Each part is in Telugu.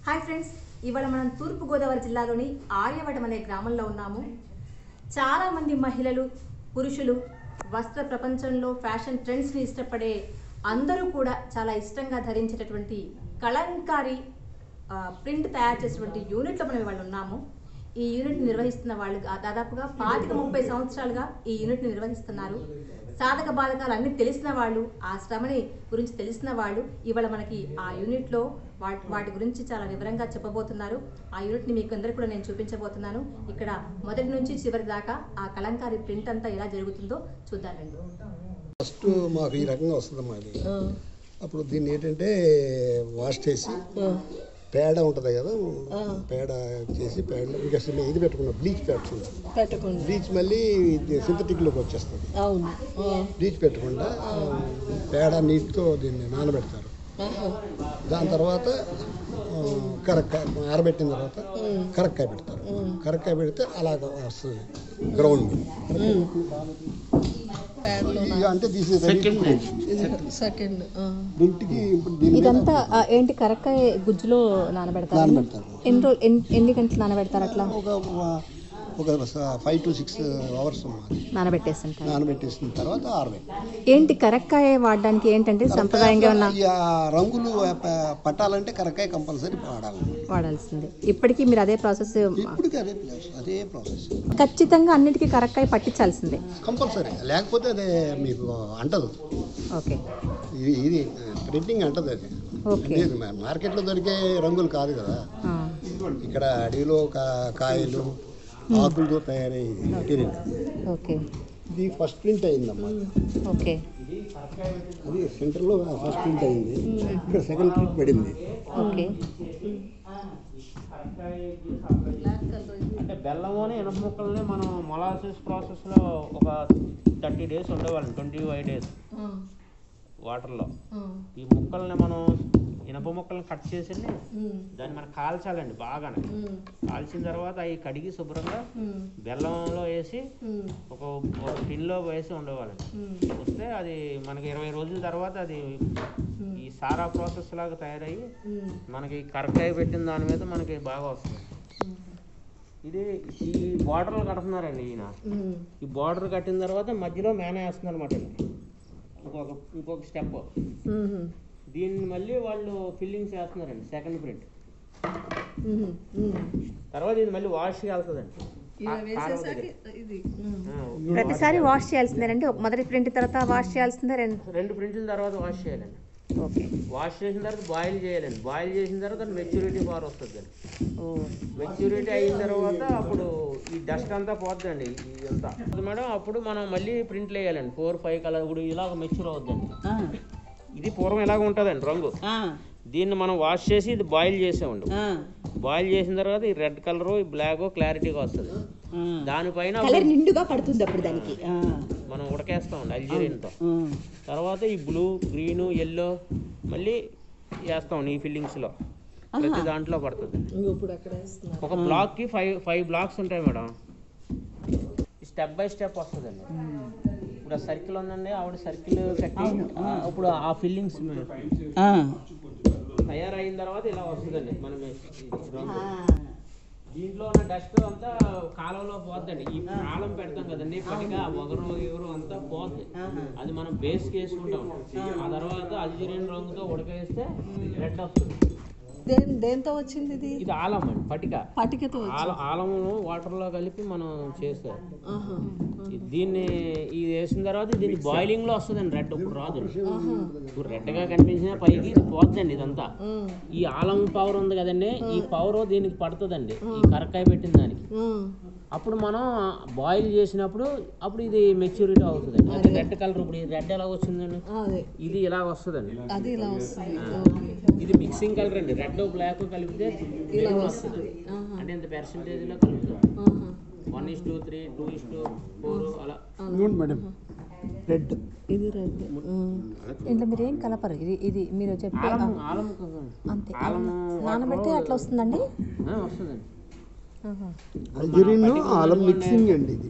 హాయ్ ఫ్రెండ్స్ ఇవాళ మనం తూర్పుగోదావరి జిల్లాలోని ఆర్యవటం అనే గ్రామంలో ఉన్నాము చాలా మంది మహిళలు పురుషులు వస్త్ర ప్రపంచంలో ఫ్యాషన్ ట్రెండ్స్ని ఇష్టపడే అందరూ కూడా చాలా ఇష్టంగా ధరించేటటువంటి కలంకారీ ఆ, ప్రింట్ తయారు చేసేటువంటి యూనిట్లో మనం ఇవాళ ఉన్నాము ఈ యూనిట్ నిర్వహిస్తున్న వాళ్ళు దా- దాదాపుగా పాతిక ముప్పై సంవత్సరాలుగా ఈ యూనిట్ నిర్వహిస్తున్నారు సాధక బాధకాలు అన్ని తెలిసిన వాళ్ళు ఆ శ్రమని గురించి తెలిసిన వాళ్ళు ఇవాళ మనకి ఆ యూనిట్లో వాటి వాటి గురించి చాలా వివరంగా చెప్పబోతున్నారు ఆ యూనిట్ని మీకు అందరికీ కూడా నేను చూపించబోతున్నాను ఇక్కడ మొదటి నుంచి చివరి దాకా ఆ కలంకారీ ప్రింట్ అంతా ఎలా జరుగుతుందో చూద్దామండి ఫస్ట్ మాకు ఈ రకంగా వస్తుందమ్మా అది అప్పుడు దీన్ని ఏంటంటే వాష్ చేసి పేడ ఉంటుంది కదా పేడ చేసి పేడలో ఇంకా చిన్న ఇది పెట్టుకున్నాం బ్లీచ్ పెట్టుకున్నాం పెట్టకుండా బ్లీచ్ మళ్ళీ సింథటిక్లోకి వచ్చేస్తుంది అవును ఆ, బ్లీచ్ పెట్టకుండా ఆ, పేడ నీటితో దీన్ని నానబెడతారు ఆహా. దాని తర్వాత ఆ, కరక్కాయ ఆరబెట్టిన తర్వాత కరక్కాయ పెడతారు కరక్కాయ పెడితే అలాగ వస్తుంది గ్రౌండ్ ప్యాడ్లో ఇది అంటే తీసి ఇది సెకండ్ ఆ. ఇంటికి ఇప్పుడు దీని మీద ఇదంతా ఆ, ఏంటి కరక్కాయ గుజ్జులో నానబెడతారు నానబెడతారు ఎన్ని రోజులు ఎన్ని ఎన్ని గంటలు నానబెడతారు అట్లా ఒక ఒక ఫైవ్ టు సిక్స్ అవర్స్ నానబెట్టేస్తుంటారు నానబెట్టేసిన తర్వాత ఆరబెట్టి ఏంటి కరక్కాయ వాడడానికి ఏంటంటే సంప్రదాయంగా ఉన్న ఈ ఆ రంగులు ప- పట్టాలంటే కరకాయ కంపల్సరీ వాడాలి వాడాల్సిందే ఇప్పటికీ మీరు అదే ప్రాసెస్ ఇప్పటికి అదే ప్లేస్ అదే ప్రాసెస్ ఖచ్చితంగా అన్నిటికీ కరక్కాయ పట్టించాల్సిందే కంపల్సరీ లేకపోతే అదే మీకు అంటదు ఓకే ఇది ఇది ప్రింటింగ్ అంటది అది ఓకే ఇది మా- మార్కెట్లో దొరికే రంగులు కాదు కదా ఆ, ఇక్కడ అడవిలో కా- కాయలు ఆకులతో తయారయ్యేది మెటీరియల్ ఓకే ఇది ఫస్ట్ ప్రింట్ అయిందమ్మా ఓకే అది సెంటర్లో ఫస్ట్ ప్రింట్ అయింది ఇక్కడ సెకండ్ ప్రింట్ పడింది ఓకే అంటే బెల్లమోని ఇనుప ముక్కల్ని మనం మొలాసిస్ ప్రాసెస్లో ఒక థర్టీ డేస్ ఉండేవాళ్ళం ట్వంటీ ఫైవ్ డేస్ వాటర్లో ఈ ముక్కల్ని మనం ఇనుప ముక్కల్ని కట్ చేసి దాన్ని మనం కాల్చాలండి బాగానే కాల్చిన తర్వాత అవి కడిగి శుభ్రంగా బెల్లంలో వేసి ఒక ఒక టిన్లో వేసి ఉండేవాళ్ళండి వస్తే అది మనకి ఇరవై రోజుల తర్వాత అది ఈ సారా ప్రాసెస్ లాగా తయారయ్యి మనకి కరకాయ పెట్టిన దాని మీద మనకి బాగా వస్తుంది ఇది ఈ బార్డర్లు కడుతున్నారండి ఈయన ఈ బార్డర్ కట్టిన తర్వాత మధ్యలో మేన వేస్తున్నారు అనమాట ఇంకొక ఇంకొక స్టెప్ దీన్ని మళ్ళీ వాళ్ళు ఫిల్లింగ్స్ వేస్తున్నారండి సెకండ్ ప్రింట్ తర్వాత ఇది మళ్ళీ వాష్కి వెళ్తుందండి ఇలా వేసేసాక ఇది ఆ, ప్రతిసారి వాష్ చేయాల్సిందేనండి ఒక మొదటి ప్రింట్ తర్వాత వాష్ చేయాల్సిందే రెండు రెండు ప్రింట్ల తర్వాత వాష్ చేయాలండి ఓకే వాష్ చేసిన తర్వాత బాయిల్ చేయాలండి బాయిల్ చేసిన తర్వాత మెచ్యూరిటీ బార్ వస్తుంది ఓ మెచ్యూరిటీ అయిన తర్వాత అప్పుడు ఈ డస్ట్ అంతా పోతుందండి ఇదంతా అది మేడం అప్పుడు మనం మళ్ళీ ప్రింట్లు వేయాలండి ఫోర్ ఫైవ్ కలర్ ఇప్పుడు ఇలాగ మెచ్యూర్ అవుద్దండి ఆ, ఇది పూర్వం ఇలాగ ఉంటుందండి రంగు ఆ, దీన్ని మనం వాష్ చేసి ఇది బాయిల్ చేసామండి ఆ, బాయిల్ చేసిన తర్వాత ఈ రెడ్ కలర్ ఈ బ్లాక్ క్లారిటీగా వస్తుంది ఆ. దానిపైన కలర్ నిండుగా పడుతుంది అప్పుడు దానికి ఆ, మనం ఉడకేస్తామండి అల్జీరియన్తో ఆ. తర్వాత ఈ బ్లూ గ్రీను ఎల్లో మళ్ళీ వేస్తాం ఈ ఫిల్లింగ్స్లో ప్రతి దాంట్లో పడుతుంది ఇంకో ఇప్పుడు అక్కడ వేస్తున్నారు ఒక బ్లాక్కి ఫైవ్ ఫైవ్ బ్లాక్స్ ఉంటాయి మేడం స్టెప్ బై స్టెప్ వస్తుందండి ఇప్పుడు ఆ సర్కిల్ ఉందండి ఆవిడ సర్కిల్ కట్టి ఆ, ఇప్పుడు ఆ ఫిల్లింగ్స్ ఆ, తయారైన తర్వాత ఇలా వస్తుందండి మనం ఈ రంగు. దీంట్లో ఉన్న డస్ట్ అంతా కాలంలో పోద్దండి ఈ కాలం పెడతాం కదండి పటిగా ఒగరు ఎగురు అంతా పోద్ది అది మనం బేస్ వేసుకుంటాం ఆ తర్వాత అల్జీరియన్ రంగుతో ఉడకేస్తే రెడ్ వస్తుంది దేని దేంతో వచ్చింది ఇది ఇది ఆలం అండి పటిక పటికతో వచ్చి- ఆల ఆలమును వాటర్లో కలిపి మనం చేస్తాం ఆహా, దీన్ని ఇది వేసిన తర్వాత దీన్ని బాయిలింగ్ లో వస్తుందండి రెడ్ ఇప్పుడు రాదు ఇప్పుడు రెడ్ గా కనిపించిన పైకి ఇది పోద్దండి ఇదంతా ఆ, ఈ ఆలం పవర్ ఉంది కదండి ఈ పవర్ దీనికి పడుతుందండి ఈ కరక్కాయ పెట్టిన దానికి ఆ, అప్పుడు మనం బాయిల్ చేసినప్పుడు అప్పుడు ఇది మెచ్యూరిటీ అవుతుందండి అది రెడ్ కలర్ ఇప్పుడు ఈ రెడ్ ఎలా వచ్చిందండి అదే ఇది ఇలా వస్తుందండి అది ఇలా వస్తుంది ఓకే. ఇది మిక్సింగ్ కలర్ అండి రెడ్ బ్లాక్ కలిపితే ఇలా మెరూన్ వస్తుంది ఆహా, అంటే ఇంత percentage లో కలుపుతుంది ఆహా. One is two three two is two four అలా ఇదిగోండి మేడం రెడ్ ఇది రెడ్ ఇంట్లో మీరు ఏం కలపరు ఇది ఇది మీరు చెప్పే ఆలం ఆలం కదా. అంతే ఆలము నానబెట్టి అట్లా వస్తుందండి ఆ, వస్తుందండి ఆహా. అల్జీరియన్ ఆలం మిక్సింగ్ అండి ఇది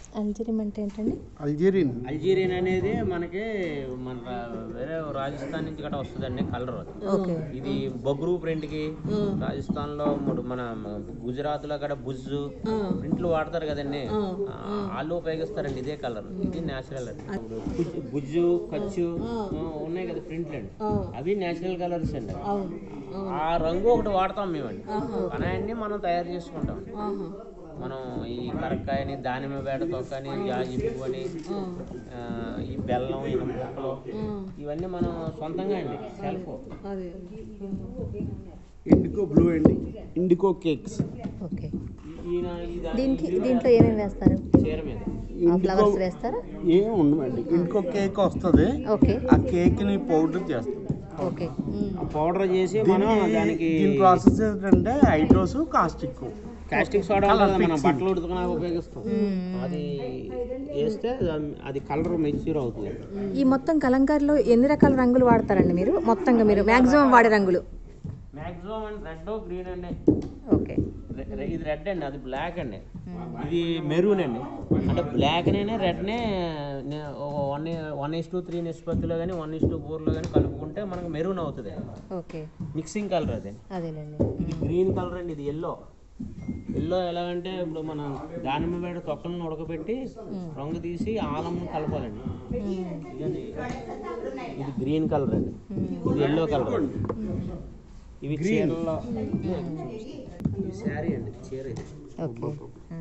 అంజరిం అంటే ఏంటండి అల్జీరియన్ అల్జీరియన్ అనేది మనకి మన రా- వేరే రాజస్థాన్ నుంచి గట్రా వస్తుందండి కలర్ ఓకే ఇది బొగ్రు ప్రింట్కి రాజస్థాన్లో మూడు మన గుజరాత్లో కూడా బుజ్జు ప్రింట్లు వాడతారు కదండి ఆ, వాళ్ళు ఉపయోగిస్తారండి ఇదే కలర్ ఇది నేచురల్ అండి ఇప్పుడు బుజ్జు- బుజ్జు ఖర్చు ఉన్నాయి కదా ప్రింట్లు అండి అవి నేచురల్ కలర్స్ అండి ఆ రంగు ఒకటి వాడతాం మేమండి కానీ అన్ని మనం తయారు చేసుకుంటాం మనం ఈ కరక్కాయని దానిమ్మ బేడ తొక్కని జాజి పువ్వు అని ఆ, ఈ బెల్లం ఈ ముక్కలు ఇవన్నీ మనం సొంతంగా అండి సెల్ఫ్ అదే ఇండికో బ్లూ అండి ఇండికో కేక్స్ ఓకే ఈయన ఈ దా- దీనికి దీంట్లో ఏమేమి వేస్తారు చీర మీద ఆ ఫ్లవర్స్ వేస్తారా ఏం ఉండమండి ఇండికో కేక్ వస్తుంది ఓకే ఆ కేక్ని పౌడర్ చేస్తాం ఓకే పౌడర్ చేసి మనం దానికి దీని ప్రాసెస్ ఏంటంటే హైడ్రోస్ కాస్టిక్ కాస్టిక్ సోడా ఉంటుంది కదా, మనం బట్టలు ఉడుతుకున్నాక ఉపయోగిస్తాం అది వేస్తే అది- అది కలర్ మెచ్యూర్ అవుతుంది ఈ మొత్తం కలంకారీలో ఎన్ని రకాల రంగులు వాడతారండి మీరు మొత్తంగా మీరు మ్యాక్సిమం వాడే రంగులు మ్యాక్సిమం అండి రెడ్ గ్రీన్ అండి ఓకే రె- రె- ఇది రెడ్ అండి అది బ్లాక్ అండి ఇది మెరూన్ అండి అంటే బ్లాక్ నేనే రెడ్నే one one is two three నిష్పత్తిలో కానీ వన్ ఇస్ టూ ఫోర్లో కానీ కలుపుకుంటే మనకు మెరూన్ అవుతుంది ఓకే మిక్సింగ్ కలర్ అది అదేలేండి ఇది గ్రీన్ కలర్ అండి ఇది ఎల్లో ఎల్లో ఎలా అంటే ఇప్పుడు మనం దానిమ్మ బేడ తొక్కలను ఉడకబెట్టి రంగు తీసి ఆలంను కలపాలండి ఇదండి ఇది గ్రీన్ కలర్ అండి ఇది ఎల్లో కలర్ అండి ఇవి చీరల్లో ఇది శారీ అండి చీర ఇది ఓకే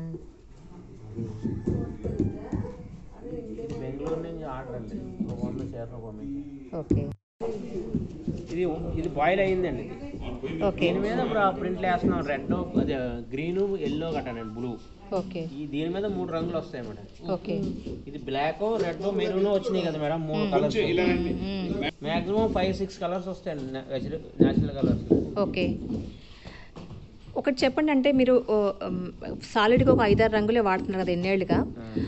ఇది బెంగళూరు నుంచి ఆర్డర్ అండి ఒక వంద చీరలు పంపించి ఓకే ఇది ఇది బాయిల్ అయిందండి ఓకే దీని మీద ఇప్పుడు ఆ ప్రింట్లు వేస్తున్నాం రెడ్ అదే గ్రీను ఎల్లో కట్టానండి బ్లూ ఓకే ఈ దీని మీద మూడు రంగులు వస్తాయి మేడం ఓకే ఇది బ్లాక్ రెడ్ మెరూన్ వచ్చినాయి కదా మేడం మూడు colours maximum five six colours వస్తాయండి నేచురల్ కలర్స్ ఓకే ఒకటి చెప్పండి అంటే మీరు ఓ, ఉమ్, సాలిడ్గా ఒక ఐదారు రంగులే వాడుతున్నారు కదా ఎన్నేళ్ళుగా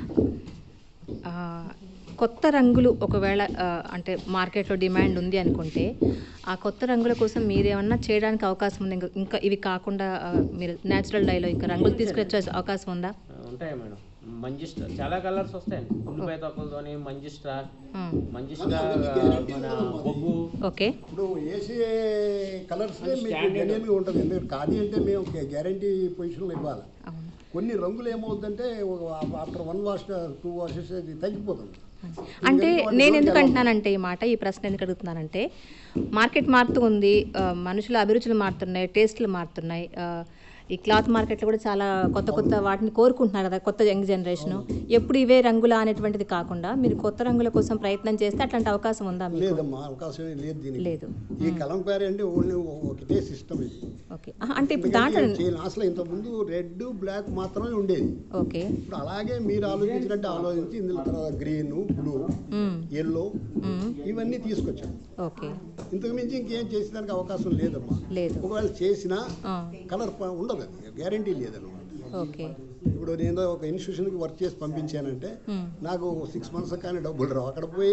ఆ, కొత్త రంగులు ఒకవేళ ఆ, అంటే మార్కెట్లో డిమాండ్ ఉంది అనుకుంటే ఆ కొత్త రంగుల కోసం మీరేమన్నా చేయడానికి అవకాశం ఉంది ఇంకా ఇంకా ఇవి కాకుండా ఆ, మీరు న్యాచురల్ డైలో ఇంకా రంగులు తీసుకొచ్చే అవకాశం ఉందా ఉంటాయి మేడం మంజిస్టా చాలా కలర్స్ వస్తాయండి ఉల్లిపాయ తొక్కలతోని మంజిస్టా ఉమ్, మంజిస్టా మన బొగ్గు ఓకే ఇప్పుడు వేసే కలర్స్ మీకు జెన్యున్గా ఉంటుంది ఎందుకంటే ఖాదీ అంటే మేము గ్యారంటీ పొజిషన్లో ఇవ్వాలి అవును కొన్ని రంగులు ఏమవుతుందంటే after one wash two washes అది తగ్గిపోతుంది అంటే నేను ఎందుకు అంటున్నానంటే ఈ మాట ఈ ప్రశ్న ఎందుకు అడుగుతున్నానంటే మార్కెట్ మారుతూ ఉంది ఆ, మనుషుల అభిరుచులు మారుతున్నాయి టేస్ట్లు మారుతున్నాయి ఆ, ఈ క్లాత్ మార్కెట్లో కూడా చాలా కొత్త కొత్త వాటిని కోరుకుంటున్నారు కదా కొత్త యంగ్ జనరేషన్ ఎప్పుడు ఇవే రంగులా అనేటువంటిది కాకుండా మీరు కొత్త రంగుల కోసం ప్రయత్నం చేస్తే అట్లాంటి అవకాశం ఉందా మీకు లేదమ్మా అవకాశం ఏం లేదు దీనికి లేదు ఈ కలంకారీ అంటే ఓన్లీ ఒకటే సిస్టమ్ ఇది ఓకే ఆహా, అంటే ఇప్పుడు దాంట్లో ఎందుకంటే అసలు ఇంతకుముందు రెడ్ బ్లాక్ మాత్రమే ఉండేది ఓకే ఇప్పుడు అలాగే మీరు ఆలోచించినట్టు ఆలోచించి ఇందులో తర్వాత గ్రీన్ బ్లూ మ్మ్. ఎల్లో మ్మ్. ఇవన్నీ తీసుకొచ్చాం ఓకే ఇంతకు మించి ఇంకేం చేసేదానికి అవకాశం లేదమ్మా లేదు ఒకవేళ చేసినా ఆ, కలర్ ప- ఉండదు అది గ్యారంటీ లేదన్నమాట ఓకే ఇప్పుడు నేను ఒక ఇన్స్టిట్యూషన్కి వర్క్ చేసి పంపించానంటే మ్మ్. నాకు సిక్స్ మంత్స్ కానీ డబ్బులు రావు అక్కడ పోయి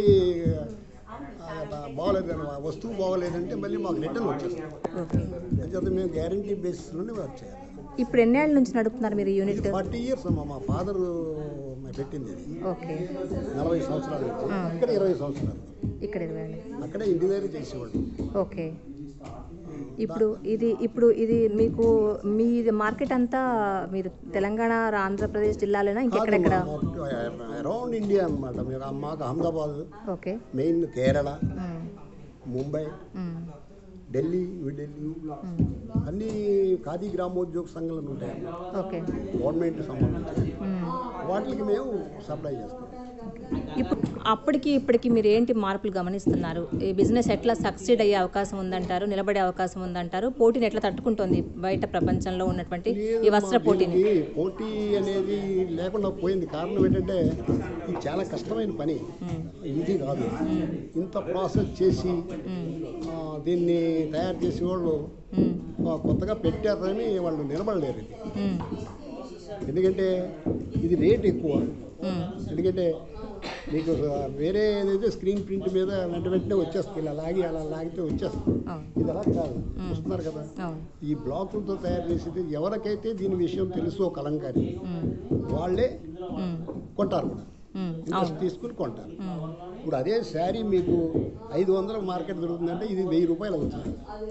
ఆ, బాగోలేదు ఆ వస్తువు బాగోలేదంటే మళ్ళీ మాకు రిటర్న్ వచ్చేస్తుంది ఓకే అంచేత మేము గ్యారంటీ బేసిస్లోనే వర్క్ చేయాలి ఇప్పుడు ఎన్నేళ్ళ నుంచి నడుపుతున్నారు మీరు యూనిట్ ఫార్టీ ఇయర్స్ అమ్మా మా ఫాదర్ పెట్టింది ఇది ఓకే నలభై సంవత్సరాల నుంచి ఇక్కడ ఇరవై సంవత్సరాలు ఇక్కడ ఇవ్వండి అక్కడే ఇంటి దగ్గర చేసేవాళ్ళు ఓకే ఇప్పుడు ఇది ఇప్పుడు ఇది మీకు మీ మార్కెట్ అంతా మీరు తెలంగాణ ఆంధ్రప్రదేశ్ జిల్లాలోనా ఇంకెక్కడెక్కడ అరౌండ్ ఇండియా అనమాట మీకు మాకు అహ్మదాబాద్ ఓకే మెయిన్ కేరళ మ్మ్. ముంబై మ్మ్. ఢిల్లీ న్యూ ఢిల్లీ మ్మ్. అన్ని ఖాదీ గ్రామోద్యోగ సంఘాలు ఉంటాయి ఓకే గవర్నమెంట్ సంబంధించి మ్మ్. వాటికి మేము సప్లై చేస్తాం ఇప్పుడు అప్పటికి ఇప్పటికి మీరు ఏంటి మార్పులు గమనిస్తున్నారు ఈ బిజినెస్ ఎట్లా సక్సీడ్ అయ్యే అవకాశం ఉందంటారు నిలబడే అవకాశం ఉందంటారు పోటీని ఎట్లా తట్టుకుంటుంది బయట ప్రపంచంలో ఉన్నటువంటి ఈ వస్త్ర పోటీని దీనికి పోటీ అనేది లేకుండా పోయింది కారణం ఏంటంటే ఇది చాలా కష్టమైన పని ఇది కాదు ఇంత ప్రాసెస్ చేసి ఆ, దీన్ని తయారు చేసే వాళ్ళు మ్మ్. ఆ, కొత్తగా పెట్టారని వాళ్ళు నిలబడలేరు ఇది మ్మ్. ఎందుకంటే ఇది రేట్ ఎక్కువ మ్మ్. ఎందుకంటే మీకు వేరే ఏదైతే స్క్రీన్ ప్రింట్ మీద వెంట వెంటనే వచ్చేస్తుంది ఇలా లాగి అలా లాగితే వచ్చేస్తుంది అవును ఇది అలా కాదు చూస్తున్నారు కదా అవును ఈ బ్లాకులతో తయారు చేసేది ఎవరికైతే దీని విషయం తెలుసో కలంకారి ఉమ్, వాళ్ళే ఉమ్, కొంటారు కూడా ఉమ్, ఇంట్రెస్ట్ తీసుకుని కొంటారు ఇప్పుడు అదే శారీ మీకు ఐదు వందల మార్కెట్ దొరుకుతుందంటే ఇది వెయ్యి రూపాయలు అవుతుంది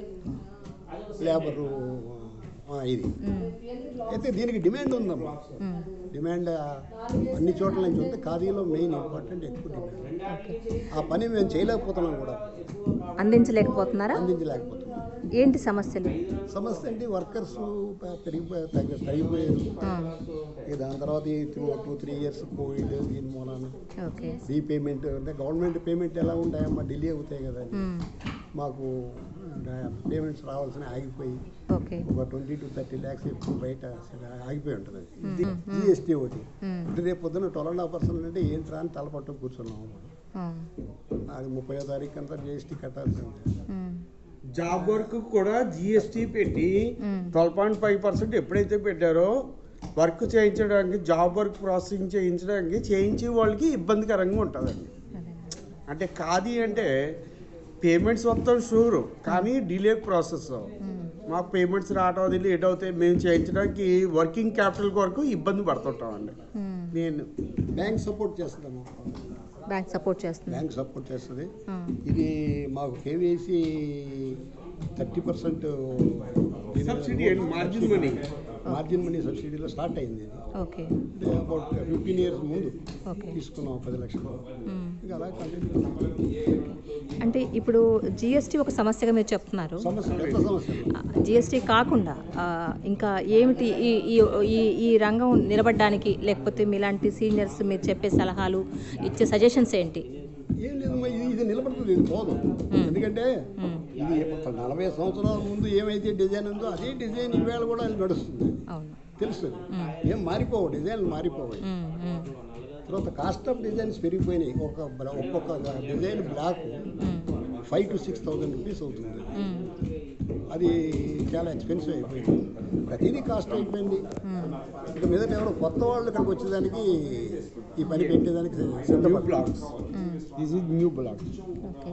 లేబరు ఆ, ఇది అయితే దీనికి డిమాండ్ ఉందమ్మా ఉమ్. డిమాండ్ ఆ, అన్ని చోట్ల నుంచి ఉంది ఖాదీలో మెయిన్ ఇంపార్టెంట్ ఎక్కువ డిమాండ్ ఆ పని మేము చేయలేకపోతున్నాం కూడా అందించలేకపోతున్నారా అందించలేకపోతున్నాం ఏంటి సమస్యలు సమస్య అంటే వర్కర్స్ పెరిగిపోయి తగ్గి తగ్గిపోయారు ఆ, ఇక దాని తర్వాత ఈ two two three years covid దీని మూలాన ఓకే రీపేమెంట్ అంటే గవర్నమెంట్ పేమెంట్ ఎలా ఉంటాయమ్మా డిలే అవుతాయి కదా ఉమ్, మాకు పేమెంట్స్ రావాల్సిన ఆగిపోయి ఓకే ఒక ట్వంటీ టు థర్టీ ల్యాక్స్ ఎక్కువ బయట ఆగిపోయి ఉంటుంది అది జిఎస్టీ ఒకటి ఉమ్, అంటే రేపు పొద్దున్న ట్వెల్వ్ అండ్ హాఫ్ పర్సెంట్ అంటే ఏంట్రా అని తలపట్టు కూర్చున్నాము ఆ, అది ముప్పై తారీఖు అంతా జిఎస్టీ కట్టాల్సిందే ఉమ్, జాబ్ వర్క్ కూడా జిఎస్టీ పెట్టి మ్మ్. ట్వెల్వ్ పాయింట్ ఫైవ్ పర్సెంట్ ఎప్పుడైతే పెట్టారో వర్క్ చేయించడానికి జాబ్ వర్క్ ప్రాసెసింగ్ చేయించడానికి చేయించే వాళ్ళకి ఇబ్బందికరంగా ఉంటుందండి అదే. అంటే కాది అంటే పేమెంట్స్ వస్తాం షూర్ కానీ డిలే ప్రాసెస్ ఉమ్, మాకు పేమెంట్స్ రావడం అది లేట్ అవుతాయి మేము చేయించడానికి వర్కింగ్ క్యాపిటల్ వరకు ఇబ్బంది పడుతుంటామండి ఉమ్. నేను బ్యాంక్ సపోర్ట్ చేస్తుందమ్మా బ్యాంక్ సపోర్ట్ చేస్తుంది బ్యాంక్ సపోర్ట్ చేస్తుంది ఆ, ఇది మాకు కేవీసీ థర్టీ పర్సెంట్ సబ్సిడీ అండి మార్జిన్ మనీ మార్జిన్ మనీ సబ్సిడీలో స్టార్ట్ అయింది ఇది ఓకే అంటే అబౌట్ ఫిఫ్టీన్ ఇయర్స్ ముందు ఓకే తీసుకున్నాం పది లక్షలు ఉమ్. ఇంకా అలా కంటిన్యూ అంటే ఇప్పుడు జిఎస్టీ ఒక సమస్యగా మీరు చెప్తున్నారు సమస్య పెద్ద సమస్య జిఎస్టీ కాకుండా ఆ, ఇంకా ఏమిటి ఈ ఈ ఈ ఈ రంగం నిలబడడానికి లేకపోతే మీలాంటి సీనియర్స్ మీరు చెప్పే సలహాలు ఇచ్చే సజెషన్స్ ఏంటి ఏం లేదు మరి ఇది ఇది నిలబడుతుంది ఇది పోదు ఎందుకంటే ఇది ఒక నలభై సంవత్సరాల ముందు ఏమైతే డిజైన్ ఉందో అదే డిజైన్ ఈవేళ కూడా అది నడుస్తుంది అవును తెలుస్తుంది ఏం మారిపోవు డిజైన్లు మారిపోవాలి ఉమ్, ఉమ్, తర్వాత కాస్ట్ ఆఫ్ డిజైన్స్ పెరిగిపోయినాయి ఒక బ్ల- ఒక్కొక్క design block five to six thousand rupees అవుతుంది ఉమ్, అది అది చాలా ఎక్స్పెన్సివ్ అయిపోయింది ప్రతిదీ కాస్ట్ అయిపోయింది ఇక మీదట ఎవరు కొత్త వాళ్ళు ఇక్కడికి వచ్చేదానికి ఈ పని పెట్టేదానికి సిద్ధపడ్డారు blocks this is new blocks okay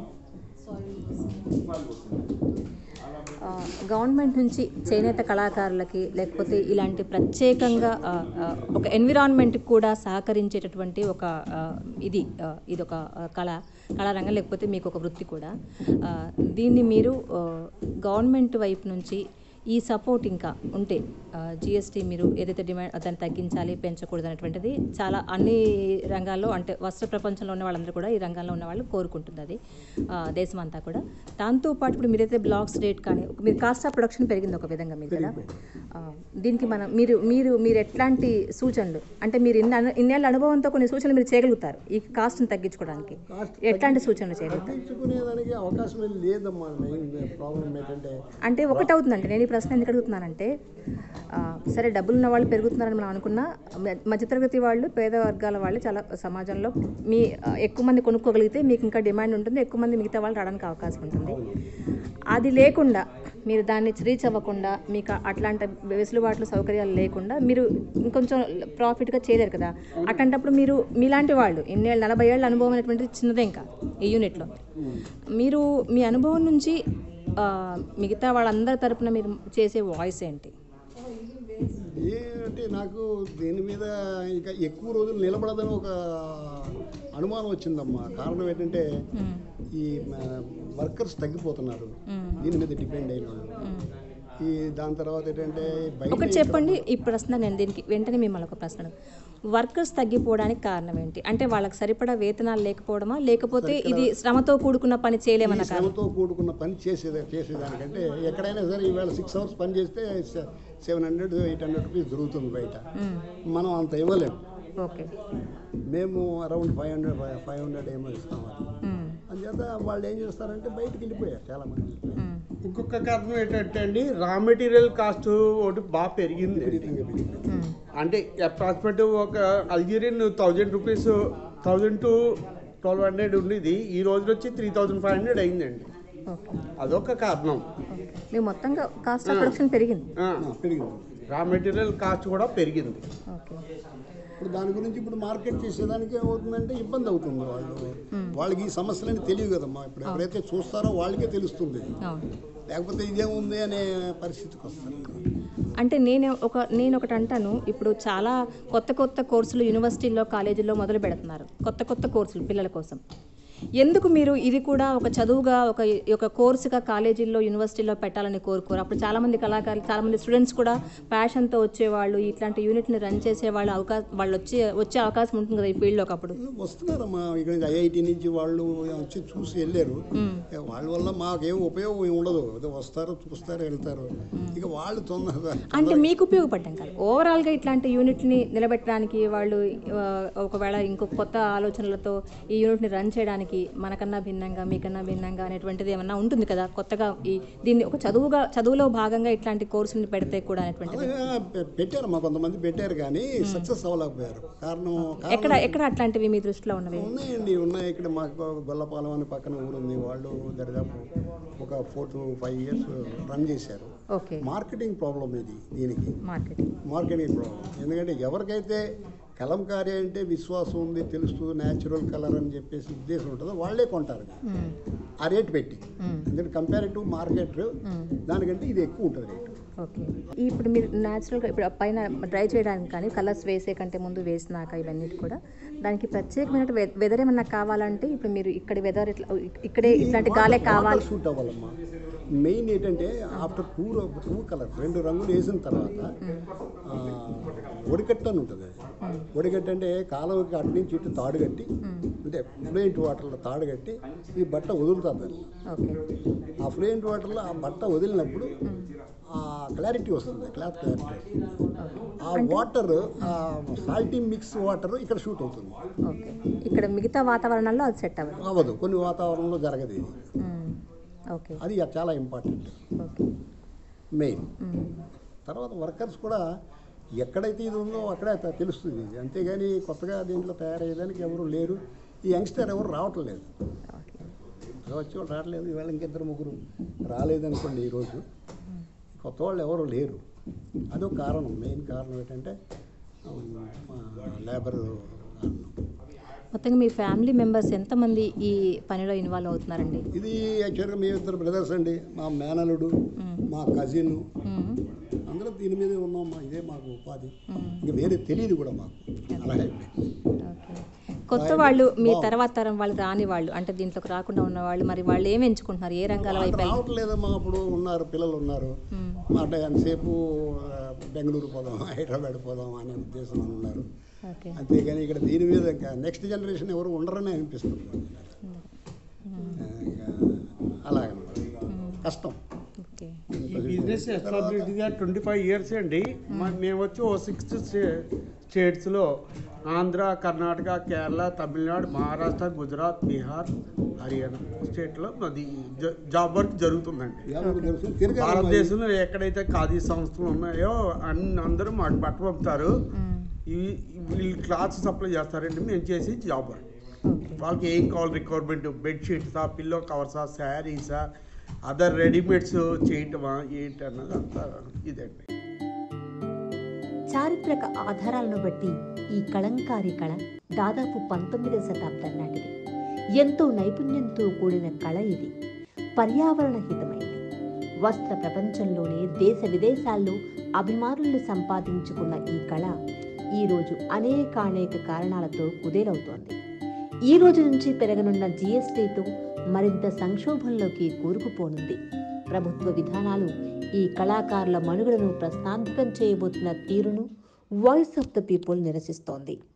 ఆ, గవర్నమెంట్ నుంచి చేనేత కళాకారులకి లేకపోతే ఇలాంటి ప్రత్యేకంగా ఆ, ఆ, ఒక ఎన్విరాన్మెంట్కి కూడా సహకరించేటటువంటి ఒక ఆ, ఇది ఆ, ఇది ఒక ఆ, కళ కళారంగం లేకపోతే మీకు ఒక వృత్తి కూడా ఆ, దీన్ని మీరు ఆ, గవర్నమెంట్ వైపు నుంచి ఈ సపోర్ట్ ఇంకా ఉంటే జిఎస్టీ మీరు ఏదైతే డిమాండ్ దాన్ని తగ్గించాలి పెంచకూడదు అనేటువంటిది చాలా అన్ని రంగాల్లో అంటే వస్త్ర ప్రపంచంలో ఉన్న వాళ్ళందరూ కూడా ఈ రంగంలో ఉన్న వాళ్ళు కోరుకుంటుంది అది ఆ, దేశం అంతా కూడా దాంతోపాటు ఇప్పుడు మీరైతే బ్లాక్స్ రేట్ కానీ ఒక- మీరు కాస్ట్ ఆఫ్ ప్రొడక్షన్ పెరిగింది ఒక విధంగా మీకు కదా ఆ, దీనికి మనం మీరు మీరు మీరు ఎట్లాంటి సూచనలు అంటే మీరు ఇన్ని అను- ఇన్నేళ్ళ అనుభవంతో కొన్ని సూచనలు మీరు చేయగలుగుతారు ఈ కాస్ట్ని తగ్గించుకోవడానికి కాస్ట్ ఎట్లాంటి సూచనలు చేయగలుగుతారు తగ్గించుకునేదానికి అవకాశం ఏం లేదమ్మా మెయిన్ ప్రాబ్లం ఏంటంటే అంటే ఒకటి అవుతుందండి నేను ఈ ప్రశ్న ఎందుకు అడుగుతున్నానంటే ఆ, సరే డబ్బులు ఉన్న వాళ్ళు పెరుగుతున్నారని మనం అనుకున్నా మ- మధ్యతరగతి వాళ్ళు పేద వర్గాల వాళ్ళు చాలా సమాజంలో మీ ఆ, ఎక్కువ మంది కొనుక్కోగలిగితే మీకు ఇంకా డిమాండ్ ఉంటుంది ఎక్కువ మంది మిగతా వాళ్ళు రావడానికి అవకాశం ఉంటుంది అది లేకుండా మీరు దాన్ని రీచ్ అవ్వకుండా మీకు అట్లాంటి వెసులుబాట్లు సౌకర్యాలు లేకుండా మీరు ఇంకొంచెం ప్రాఫిట్గా చేయలేరు కదా అట్లాంటప్పుడు మీరు మీలాంటి వాళ్ళు ఎన్నేళ్ళు నలభై ఏళ్ళ అనుభవం అనేటువంటిది చిన్నదే ఇంకా ఈ యూనిట్లో మీరు మీ అనుభవం నుంచి ఆ, మిగతా వాళ్ళందరి తరపున మీరు చేసే వాయిస్ ఏంటి ఏంటంటే నాకు దీని మీద ఇక ఎక్కువ రోజులు నిలబడదని ఒక అనుమానం వచ్చిందమ్మా కారణం ఏంటంటే మ్మ్. ఈ వర్కర్స్ తగ్గిపోతున్నారు దీని మీద డిపెండ్ అయిన వాళ్ళు ఈ దాని తర్వాత ఏంటంటే బయట ఒకటి చెప్పండి ఈ ప్రశ్న నేను దీనికి వెంటనే మిమ్మల్ని ఒక ప్రశ్న వర్కర్స్ తగ్గిపోవడానికి కారణం ఏంటి అంటే వాళ్ళకి సరిపడా వేతనాలు లేకపోవడమా లేకపోతే ఇది శ్రమతో కూడుకున్న పని ఈ చేయలేమన్న కారణం శ్రమతో కూడుకున్న పని చేసేది చేసేదానికంటే ఎక్కడైనా సరే ఈవేళ సిక్స్ అవర్స్ పని చేస్తే seven hundred eight hundred rupees దొరుకుతుంది బయట మ్మ్. మనం అంత ఇవ్వలేము ఓకే మేము around five hundred five hundred ఏమో ఇస్తాం అది మ్మ్. అందుచేత వాళ్ళు ఏం చేస్తారంటే బయటికి వెళ్ళిపోయారు చాలా మంది మ్మ్. ఇంకొక కారణం ఏంటంటే అండి రా మెటీరియల్ కాస్ట్ ఒకటి బాగా పెరిగింది విపరీతంగా పెరిగిపోయారు మ్మ్. అంటే అప్రాక్సిమేట్ ఒక అల్జీరియన్ thousand rupees thousand two twelve hundred ఉండేది ఈ రోజు వచ్చి త్రీ థౌజండ్ ఫైవ్ హండ్రెడ్ అయిందండి ఓకే అదొక కారణం ఓకే మీకు మొత్తంగా కాస్ట్ ఆఫ్ ప్రొడక్షన్ పెరిగింది ఆ, ఆ, పెరిగింది రా మెటీరియల్ కాస్ట్ కూడా పెరిగింది ఓకే ఇప్పుడు దాని గురించి ఇప్పుడు మార్కెట్ చేసేదానికి ఏమవుతుందంటే ఇబ్బంది అవుతుంది వాళ్ళు వాళ్ళకి ఈ సమస్యలని తెలియదు కదమ్మా ఇప్పుడు ఎవరైతే చూస్తారో వాళ్ళకే తెలుస్తుంది అవును లేకపోతే ఇదేముంది అనే పరిస్థితికి వస్తారు అంటే నేను ఒక నేను ఒకటి అంటాను ఇప్పుడు చాలా కొత్త కొత్త కోర్సులు యూనివర్సిటీల్లో కాలేజీల్లో మొదలు పెడుతున్నారు కొత్త కొత్త కోర్సులు పిల్లల కోసం ఎందుకు మీరు ఇది కూడా ఒక చదువుగా ఒక ఒక కోర్సుగా కాలేజీల్లో యూనివర్సిటీల్లో పెట్టాలని కోరుకోరు అప్పుడు చాలామంది కళాకారులు చాలామంది స్టూడెంట్స్ కూడా ప్యాషన్తో వచ్చేవాళ్ళు ఇట్లాంటి యూనిట్ని రన్ చేసేవాళ్ళు అవకాశం వాళ్ళు వచ్చే వచ్చే అవకాశం ఉంటుంది కదా ఈ ఫీల్డ్లోకి అప్పుడు వస్తున్నారమ్మా ఇక్కడ ఐఐటి నుంచి వాళ్ళు వచ్చి చూసి వెళ్ళారు వాళ్ళ వల్ల మాకేం ఉపయోగం ఏం ఉండదు ఏదో వస్తారు చూస్తారు వెళ్తారు ఇక వాళ్ళు తొందరగా అంటే మీకు ఉపయోగపడ్డాం కాదు ఓవరాల్గా ఇట్లాంటి యూనిట్ని నిలబెట్టడానికి వాళ్ళు ఆ, ఒకవేళ ఇంకో కొత్త ఆలోచనలతో ఈ యూనిట్ని రన్ చేయడానికి మనకన్నా భిన్నంగా మీకన్నా భిన్నంగా అనేటువంటిది ఏమన్నా ఉంటుంది కదా కొత్తగా ఈ దీన్ని ఒక చదువుగా చదువులో భాగంగా ఇట్లాంటి కోర్సుని పెడితే కూడా అనేటువంటిది అలాగా పె- పెట్టారు మా కొంతమంది పెట్టారు కానీ సక్సెస్ అవ్వలేకపోయారు కారణం కారణం ఎక్కడ ఎక్కడ అట్లాంటివి మీ దృష్టిలో ఉన్నవి ఉన్నాయండి ఉన్నాయి ఇక్కడ మాకు గొల్లపాలెం అని పక్కన ఊరుంది వాళ్ళు దరిదాపు ఒక four to five years run చేశారు ఓకే మార్కెటింగ్ ప్రాబ్లం ఇది దీనికి మార్కెటింగ్ మార్కెటింగ్ ప్రాబ్లం ఎందుకంటే ఎవరికైతే కలంకారీ అంటే విశ్వాసం ఉంది తెలుస్తుంది న్యాచురల్ కలర్ అని చెప్పేసి ఉద్దేశం ఉంటుందో వాళ్ళే కొంటారు ఆ రేట్ పెట్టి ఎందుకంటే కంపారిటివ్ మార్కెట్ దానికంటే ఇది ఎక్కువ ఉంటుంది రేటు ఓకే ఇప్పుడు మీరు న్యాచురల్గా ఇప్పుడు ఆ పైన డ్రై చేయడానికి కానీ కలర్స్ వేసే కంటే ముందు వేసినాక ఇవన్నీ కూడా దానికి ప్రత్యేకమైన వెదర్ ఏమన్నా కావాలంటే ఇప్పుడు మీరు ఇక్కడ వెదర్ ఇట్లా ఇక్కడే ఇట్లాంటి గాలే కావాలి షూట్ అవ్వాలమ్మా మెయిన్ ఏంటంటే ఆఫ్టర్ టూ టూ కలర్ రెండు రంగులు వేసిన తర్వాత ఆ, ఒడికట్టు అని ఉంటుంది అది. ఒడికట్టు అంటే కాలువకి అటు నుంచి ఇటు తాడు కట్టి అంటే ఫ్లూయెంట్ వాటర్లో తాడు కట్టి ఈ బట్ట వదులుతుంది దాన్ని ఓకే ఆ ఫ్లూయెంట్ వాటర్లో ఆ బట్ట వదిలినప్పుడు ఆ క్లారిటీ వస్తుంది క్లాత్ క్లారిటీ వస్తుంది ఆ వాటర్ ఆ సాల్టీ మిక్స్ వాటర్ ఇక్కడ షూట్ అవుతుంది ఓకే ఇక్కడ మిగతా వాతావరణాల్లో అది సెట్ అవ్వదు అవ్వదు కొన్ని వాతావరణంలో జరగదు ఇది మ్మ్. ఓకే అది చాలా ఇంపార్టెంట్ ఓకే మెయిన్ మ్మ్. తర్వాత వర్కర్స్ కూడా ఎక్కడైతే ఇది ఉందో అక్కడే త- తెలుస్తుంది ఇది అంతేగాని కొత్తగా దీంట్లో తయారయ్యేదానికి ఎవరు లేరు ఈ యంగ్స్టర్ ఎవరు రావటం లేదు రావట్లేదు. వచ్చి వాళ్ళు రావట్లేదు ఇవాళ ఇంకిద్దరు ముగ్గురు రాలేదనుకోండి ఈరోజు కొత్త వాళ్ళు ఎవరు లేరు అదొక కారణం మెయిన్ కారణం ఏంటంటే లేబర్ కారణం మొత్తంగా మీ ఫ్యామిలీ మెంబర్స్ ఎంతమంది ఈ పనిలో ఇన్వాల్వ్ అవుతున్నారండి ఇది యాక్చువల్గా మేము ఇద్దరు బ్రదర్స్ అండి మా మేనలుడు మా కజిన్ మ్మ్. అందరం దీని మీదే ఉన్నాం మా ఇదే మాకు ఉపాధి మ్మ్. ఇంకా వేరే తెలియదు కూడా మాకు అలాగే ఓకే కొత్త వాళ్ళు మీ తర్వాత తరం వాళ్ళు రాని వాళ్ళు అంటే దీంట్లోకి రాకుండా ఉన్న వాళ్ళు మరి వాళ్ళు ఏం ఎంచుకుంటున్నారు ఏ రంగాల వైపు వెళ్ళి రావట్లేదమ్మా అప్పుడు ఉన్నారు పిల్లలు ఉన్నారు మ్మ్. మాట ఎంతసేపు ఆ, బెంగళూరు పోదాం హైదరాబాద్ పోదాం అనే ఉద్దేశంలో ఉన్నారు ఓకే అంతేగాని ఇక్కడ దీని మీద ఇంకా నెక్స్ట్ జనరేషన్ ఎవరు ఉండరని అనిపిస్తుంది ఆ, ఇంకా అలాగనమాట కష్టం ఓకే ఈ బిజినెస్ ఎస్టాబ్లిష్గా ట్వంటీ ఫైవ్ ఇయర్స్ అండి మ- మేము వచ్చి ఓ సిక్స్త్ స్టేట్స్లో ఆంధ్ర కర్ణాటక కేరళ తమిళనాడు మహారాష్ట్ర గుజరాత్ బీహార్ హర్యానా స్టేట్లో మాది జ- జాబ్ వర్క్ జరుగుతుందండి ఎవరికి తెలుసు తిరగాలి మరి. భారతదేశంలో ఎక్కడైతే ఖాదీ సంస్థలు ఉన్నాయో అన్ని అందరూ మాకు బట్ట పంపుతారు మ్మ్. ఇవి వీళ్ళు క్లాత్స్ సప్లై చేస్తారండి మేము చేసి జాబ్ వర్క్ ఓకే వాళ్ళకి ఏం కావాలి రిక్వైర్మెంట్ బెడ్షీట్సా పిల్లో కవర్సా శారీసా అదర్ రెడీమేడ్స్ చేయటమా ఏంటి అన్నది అంతా ఇదండి చారిత్రక ఆధారాలను బట్టి ఈ కళంకారీ కళ దాదాపు పంతొమ్మిదవ శతాబ్దం నాటిది ఎంతో నైపుణ్యంతో కూడిన కళ ఇది పర్యావరణ హితమైంది వస్త్ర ప్రపంచంలోనే దేశ విదేశాల్లో అభిమానులను సంపాదించుకున్న ఈ కళ ఈరోజు అనేకానేక కారణాలతో కుదేలవుతోంది ఈ రోజు నుంచి పెరగనున్న జీఎస్టీతో మరింత సంక్షోభంలోకి కూరుకుపోనుంది ప్రభుత్వ విధానాలు ఈ కళాకారుల మనుగడను ప్రశ్నార్థకం చేయబోతున్న తీరును వాయిస్ ఆఫ్ ద పీపుల్ నిరసిస్తోంది